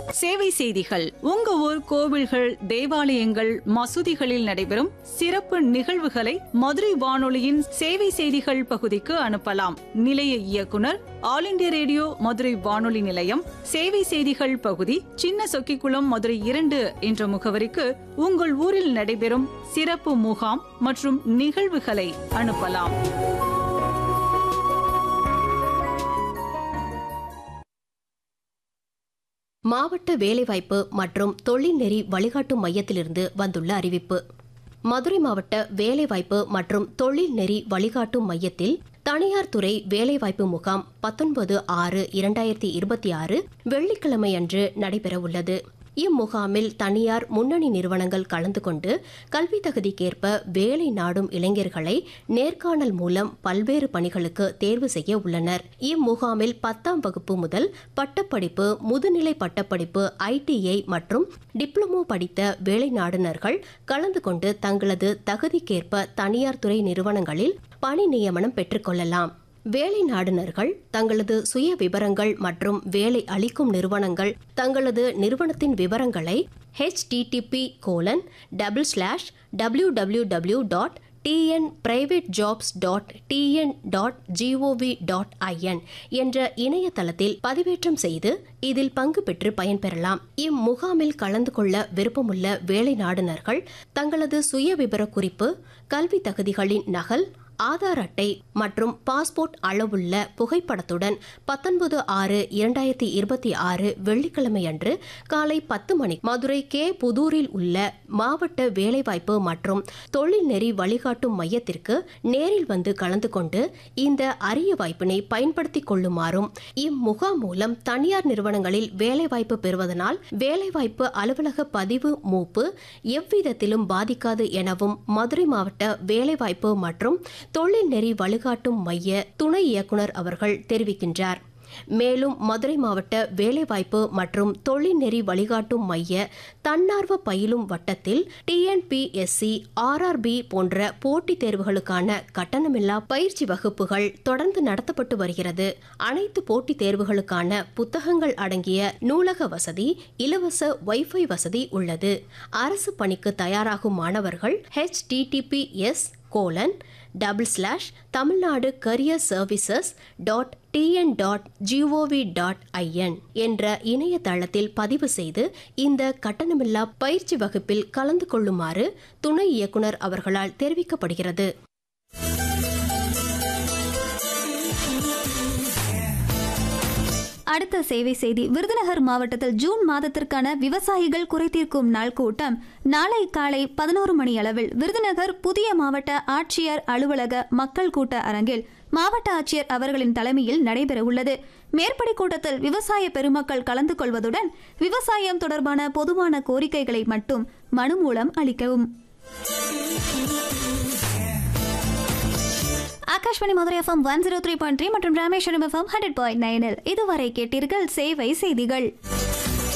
சேவை செய்திகள் உங்க ஊர் கோவில்கள் தேவாலயங்கள் மசூதிகளில் நடைபெறும் சிறப்பு நிகழ்வுகளை மதுரை வானொலியின் சேவை செய்திகள் பகுதிக்கு அனுப்பலாம் நிலைய இயக்குனர் ஆல் இண்டியா ரேடியோ மதுரை வானொலி நிலையம் சேவை செய்திகள் பகுதி சின்ன சொக்கிக்குளம் மதுரை இரண்டு என்ற முகவரிக்கு உங்கள் ஊரில் நடைபெறும் சிறப்பு முகாம் மற்றும் நிகழ்வுகளை அனுப்பலாம் மாவட்ட வேலைவாய்ப்பு மற்றும் தொழில்நெறி வழிகாட்டும் மையத்திலிருந்து வந்துள்ள அறிவிப்பு மதுரை மாவட்ட வேலைவாய்ப்பு மற்றும் தொழில்நெறி வழிகாட்டும் மையத்தில் தனியார் துறை வேலைவாய்ப்பு முகாம் பத்தொன்பது ஆறு இரண்டாயிரத்தி இருபத்தி ஆறு வெள்ளிக்கிழமை அன்று நடைபெறவுள்ளது இம்முகாமில் தனியார் முன்னணி நிறுவனங்கள் கலந்து கொண்டு கல்வி தகுதிக்கேற்ப வேலை நாடும் இளைஞர்களை நேர்காணல் மூலம் பல்வேறு பணிகளுக்கு தேர்வு செய்ய உள்ளனர் இம்முகாமில் பத்தாம் வகுப்பு முதல் பட்டப்படிப்பு முதுநிலை பட்டப்படிப்பு ஐடிஐ மற்றும் டிப்ளமோ படித்த வேலை நாடுனர்கள் கலந்து கொண்டு தங்களது தகுதிக்கேற்ப தனியார் துறை நிறுவனங்களில் பணி நியமனம் பெற்றுக்கொள்ளலாம் வேலை நாடுனர்கள் தங்களது சுய விவரங்கள் மற்றும் வேலை அளிக்கும் நிறுவனங்கள் தங்களது நிறுவனத்தின் விவரங்களை HTTP colon double slash W W W dot TN private jobs dot TN dot GOV dot IN என்ற இணையதளத்தில் பதிவேற்றம் செய்து இதில் பங்கு பெற்று பயன்பெறலாம் இம்முகாமில் கலந்து கொள்ள விருப்பமுள்ள வேலை நாடுனர்கள் தங்களது சுய விவர குறிப்பு கல்வி தகுதிகளின் நகல் ஆதார் அட்டை மற்றும் பாஸ்போர்ட் அளவுள்ள புகைப்படத்துடன் பத்தொன்பது ஆறு இரண்டாயிரத்தி இருபத்தி ஆறு வெள்ளிக்கிழமை அன்று காலை பத்து மணி மதுரை கே புதூரில் உள்ள மாவட்ட வேலைவாய்ப்பு மற்றும் தொழில்நெறி வழிகாட்டும் மையத்திற்கு நேரில் வந்து கலந்து கொண்டு இந்த அரிய வாய்ப்பினை பயன்படுத்திக் கொள்ளுமாறும் இம்முகாம் மூலம் தனியார் நிறுவனங்களில் வேலைவாய்ப்பு பெறுவதனால் வேலைவாய்ப்பு அலுவலக பதிவு மூப்பு எவ்விதத்திலும் பாதிக்காது எனவும் மதுரை மாவட்ட வேலைவாய்ப்பு மற்றும் தொழில் நெறி வழிகாட்டும் மைய துணை இயக்குனர் அவர்கள் தெரிவிக்கின்றார் மேலும் மதுரை மாவட்ட வேலைவாய்ப்பு மற்றும் தொழில்நெறி வழிகாட்டும் மைய தன்னார்வ பயிலும் வட்டத்தில் டிஎன்பிஎஸ்சி ஆர்ஆர்பி போன்ற போட்டித் தேர்வுகளுக்கான கட்டணமில்லா பயிற்சி வகுப்புகள் தொடர்ந்து நடத்தப்பட்டு வருகிறது அனைத்து போட்டித் தேர்வுகளுக்கான புத்தகங்கள் அடங்கிய நூலக வசதி இலவச வைஃபை வசதி உள்ளது அரசு பணிக்கு தயாராகும் மாணவர்கள் HTTPS colon double slash Tamil Nadu career services dot TN dot GOV dot IN என்ற இணையதளத்தில் பதிவு செய்து இந்த கட்டணமில்லா பயிற்சி வகுப்பில் கலந்து கொள்ளுமாறு துணை இயக்குனர் அவர்களால் தெரிவிக்கப்படுகிறது அடுத்த சேவை செய்தி விருதுநகர் மாவட்டத்தில் ஜூன் மாதத்திற்கான விவசாயிகள் குறைதீர்க்கும் நாள் கூட்டம் நாளை காலை பதினோரு மணி அளவில் விருதுநகர் புதிய மாவட்ட ஆட்சியர் அலுவலக மக்கள் கூட்ட அரங்கில் மாவட்ட ஆட்சியர் அவர்களின் தலைமையில் நடைபெறவுள்ளது மேற்படி கூட்டத்தில் விவசாய பெருமக்கள் கலந்து கொள்வதுடன் விவசாயம் தொடர்பான பொதுவான கோரிக்கைகளை மட்டும் மனு மூலம் அளிக்கவும் Akashvani Madurai FM one zero three point three மற்றும் ராமேஸ்வரம் எஃப்எம் ஹண்ட்ரட் பாயிண்ட் நைனில் இதுவரை கேட்டீர்கள் சேவை செய்திகள்